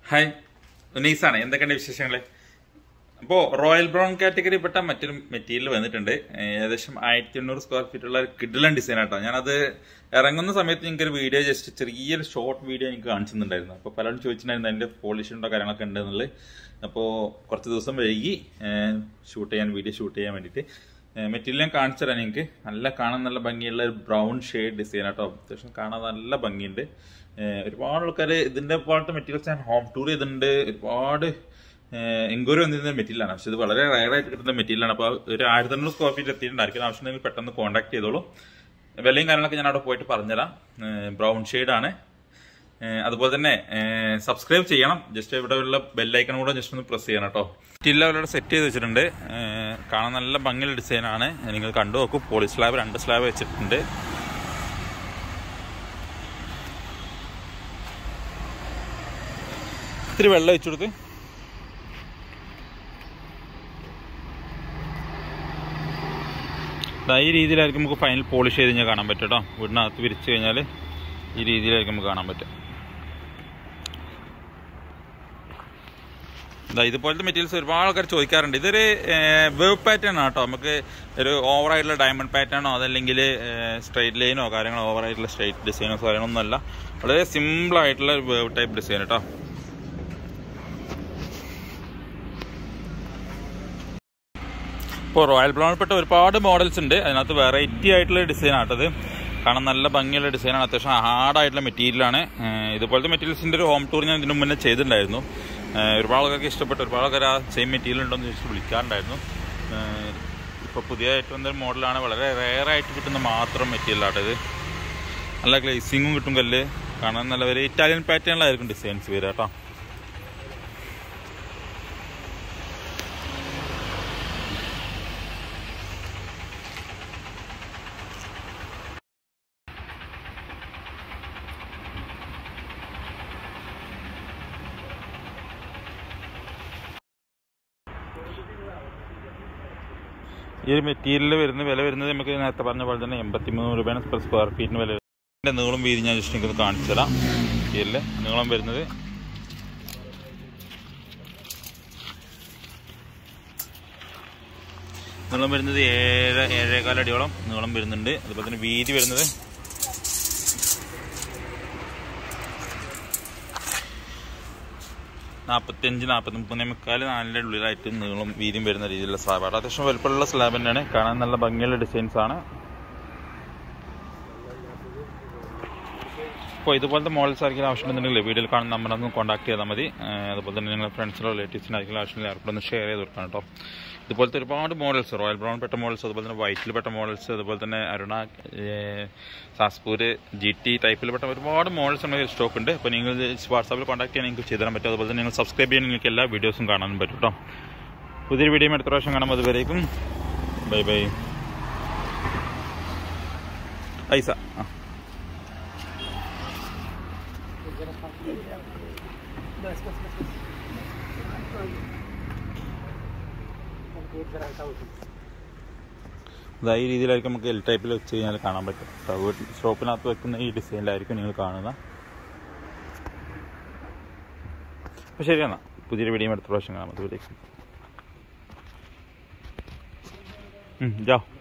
hi ഉനീസാണ് എന്തൊക്കെയുണ്ട് വിശേഷങ്ങൾ അപ്പോൾ റോയൽ ബ്രൗൺ കാറ്റഗറി പെട്ട മറ്റൊരു മെറ്റീരിയൽ വന്നിട്ടുണ്ട് ഏകദേശം ആയിരത്തി എണ്ണൂറ് സ്ക്വയർ ഫീറ്റ് ഉള്ള ഒരു കിഡിലൻ ഡിസൈൻ ആട്ടോ ഞാനത് ഇറങ്ങുന്ന സമയത്ത് നിങ്ങൾക്ക് ഒരു വീഡിയോ ജസ്റ്റ് ചെറിയൊരു ഷോർട്ട് വീഡിയോ എനിക്ക് കാണിച്ചിട്ടുണ്ടായിരുന്നു അപ്പോൾ പലരും ചോദിച്ചിട്ടുണ്ടായിരുന്നു അതിൻ്റെ പോളിഷ് ഉണ്ടോ കാര്യങ്ങളൊക്കെ ഉണ്ട് എന്നുള്ളത് അപ്പോൾ കുറച്ച് ദിവസം വൈകി ഷൂട്ട് ചെയ്യാൻ വീഡിയോ ഷൂട്ട് ചെയ്യാൻ വേണ്ടിയിട്ട് മെറ്റീരിയൽ ഞാൻ കാണിച്ചു തരാം നിങ്ങൾക്ക് നല്ല കാണാൻ നല്ല ഭംഗിയുള്ള ഒരു ബ്രൗൺ ഷെയ്ഡ് ഡിസൈൻ ആട്ടോ അത്യാവശ്യം കാണാൻ നല്ല ഭംഗിയുണ്ട് ഏഹ് ഒരുപാട് ആൾക്കാർ ഇതിൻ്റെ പോലത്തെ മെറ്റീരിയൽസ് ഞാൻ ഹോം ടൂർ ചെയ്തിട്ടുണ്ട് ഒരുപാട് എൻക്വയറി വന്നിരുന്ന മെറ്റീരിയലാണ് പക്ഷെ ഇത് വളരെ റയറായിട്ട് കിട്ടുന്ന മെറ്റീരിയലാണ് അപ്പോൾ ഒരു ആയിരത്തി അഞ്ഞൂറ് സ്ക്വയർ ഫീറ്റ് എത്തിയിട്ടുണ്ട് ആർക്കും ആവശ്യമുണ്ടെങ്കിൽ പെട്ടെന്ന് കോൺടാക്ട് ചെയ്തോളൂ വിലയും കാര്യങ്ങളൊക്കെ ഞാൻ അവിടെ പോയിട്ട് പറഞ്ഞുതരാം ബ്രൗൺ ഷെയ്ഡാണ് അതുപോലെ തന്നെ സബ്സ്ക്രൈബ് ചെയ്യണം ജസ്റ്റ് ഇവിടെ ഉള്ള ബെല്ലൈക്കൺ കൂടെ ജസ്റ്റ് ഒന്ന് പ്രസ് ചെയ്യണം കേട്ടോ സ്റ്റിൽ അവരുടെ സെറ്റ് ചെയ്ത് വെച്ചിട്ടുണ്ട് ഏഹ് കാണാൻ നല്ല ഭംഗിയുള്ള ഡിസൈനാണ് നിങ്ങൾ കണ്ടു നോക്കൂ പോളി സ്ലാബ് രണ്ട് സ്ലാബ് വെച്ചിട്ടുണ്ട് ഇത്തിരി വെള്ളം ഒഴിച്ചു കൊടുത്ത് ദാ ഈ രീതിയിലായിരിക്കും നമുക്ക് ഫൈനൽ പോളിഷ് ചെയ്ത് കഴിഞ്ഞാൽ കാണാൻ പറ്റും കേട്ടോ വീടിനകത്ത് വിരിച്ചു കഴിഞ്ഞാൽ ഈ രീതിയിലായിരിക്കും നമുക്ക് കാണാൻ പറ്റും ദാ ഇതുപോലത്തെ മെറ്റീരിയൽസ് ഒരുപാട് ആൾക്കാർ ചോദിക്കാറുണ്ട് ഇതൊരു വേവ് പാറ്റേൺ ആണ് കേട്ടോ നമുക്ക് ഒരു ഓവറായിട്ടുള്ള ഡയമണ്ട് പാറ്റേണോ അതല്ലെങ്കിൽ സ്ട്രൈറ്റ് ലൈനോ കാര്യങ്ങളോ ഓവറായിട്ടുള്ള സ്ട്രൈറ്റ് ഡിസൈനോ കാര്യങ്ങളൊന്നുമല്ല വളരെ സിമ്പിൾ ആയിട്ടുള്ള ഒരു വേവ് ടൈപ്പ് ഡിസൈൻ കേട്ടോ ഇപ്പോൾ റോയൽ ബ്രൗണിൽപ്പെട്ട ഒരുപാട് മോഡൽസ് ഉണ്ട് അതിനകത്ത് വെറൈറ്റി ആയിട്ടുള്ള ഡിസൈൻ ആട്ടത് കാണാൻ നല്ല ഭംഗിയുള്ള ഡിസൈനാണ് അത്യാവശ്യം ഹാർഡായിട്ടുള്ള മെറ്റീരിയലാണ് ഇതുപോലത്തെ മെറ്റീരിയൽസിൻ്റെ ഒരു ഹോം ടൂർ ഞാൻ ഇതിനു മുന്നേ ചെയ്തിട്ടുണ്ടായിരുന്നു ഒരുപാട് ആൾക്കാർക്ക് ഇഷ്ടപ്പെട്ടു ഒരുപാട് ആൾക്കാർ ആ സെയിം മെറ്റീരിയൽ ഉണ്ടോ എന്ന് ചോദിച്ചിട്ട് വിളിക്കാറുണ്ടായിരുന്നു ഇപ്പോൾ പുതിയതായിട്ട് വന്നൊരു മോഡലാണ് വളരെ റെയറായിട്ട് കിട്ടുന്ന മാത്രം മെറ്റീരിയലാട്ടോ ഇത് നല്ല ഗ്ലേസിങ്ങും കിട്ടും കല്ല് കാണാൻ നല്ല ഒരു ഇറ്റാലിയൻ പാറ്റേണിലായിരിക്കും ഡിസൈൻസ് വരിക കേട്ടോ ഈ ഒരു മെറ്റീരിയൽ വരുന്ന വില വരുന്നത് നമുക്ക് നേരത്തെ പറഞ്ഞ പോലെ തന്നെ എൺപത്തി മൂന്ന് രൂപയാണ് പെർ സ്ക്വയർ ഫീറ്റിന് വില ഇതിൻ്റെ നീളം വീതി ഞാൻ ജസ്റ്റ് നിങ്ങൾക്ക് കാണിച്ചു തരാം മെറ്റീരിയൽ നീളം വരുന്നത് നീളം വരുന്നത് ഏഴ് ഏഴേകാല അടിയോളം നീളം വരുന്നുണ്ട് അതുപോലെ തന്നെ വീതി വരുന്നത് നാൽപ്പത്തിയഞ്ച് നാൽപ്പത്തി മുപ്പത് മുക്കാൽ നാലിൻ്റെ ഉള്ളിലായിട്ട് നീളം വീതിയും വരുന്ന രീതിയിലുള്ള സ്ലാബാണ് അത്യാവശ്യം വലുപ്പമുള്ള സ്ലാബ് തന്നെയാണ് കാണാൻ നല്ല ഭംഗിയുള്ള ഡിസൈൻസ് ആണ് അപ്പോൾ ഇതുപോലത്തെ മോഡൽസ് ആയിരിക്കും ആവശ്യമുണ്ടെന്നുണ്ടെങ്കിൽ വീഡിയോയിൽ കാണുന്ന നമ്പറൊന്ന് കോൺടാക്ട് ചെയ്താൽ മതി അതുപോലെ തന്നെ നിങ്ങളുടെ ഫ്രണ്ട്സിനോ റിലേറ്റീവ്സിനായിരിക്കും ആവശ്യമില്ല ആർക്കും ഒന്ന് ഷെയർ ചെയ്ത് കൊടുക്കണം കേട്ടോ ഇതുപോലത്തെ ഒരുപാട് മോഡൽസ് റോയൽ ബ്രൗൺ പെട്ട മോഡൽസ് അതുപോലെ തന്നെ വൈറ്റിൽ പെട്ട മോഡൽസ് അതുപോലെ തന്നെ അരുണ സാസ്പൂര് ജി ടി ടൈപ്പിൽപ്പെട്ട ഒരുപാട് മോഡൽസ് നമ്മുടെ സ്റ്റോക്ക് ഉണ്ട് അപ്പോൾ നിങ്ങൾ വാട്സാപ്പിൽ കോൺടാക്ട് ചെയ്യാൻ നിങ്ങൾക്ക് ചെയ്തു തരാൻ പറ്റും അതുപോലെ തന്നെ നിങ്ങൾ സബ്സ്ക്രൈബ് ചെയ്യാൻ നിങ്ങൾക്ക് എല്ലാ വീഡിയോസും കാണാനും പറ്റും കേട്ടോ പുതിയൊരു വീഡിയോ അടുത്ത പ്രാവശ്യം കാണാം അതുവരേക്കും ബൈ ബൈ ഐസ ആ ഈ രീതിയിലായിരിക്കും നമുക്ക് എൽ ടൈപ്പിൽ വെച്ച് കഴിഞ്ഞാൽ കാണാൻ പറ്റും വീട്ടിൽ ഷോപ്പിനകത്ത് വെക്കുന്ന ഈ ഡിസൈനിലായിരിക്കും നിങ്ങൾ കാണുക അപ്പോൾ ശരി എന്നാൽ പുതിയൊരു വീഡിയോ അടുത്ത പ്രാവശ്യം കാണാം അതുവരേക്കും ജാ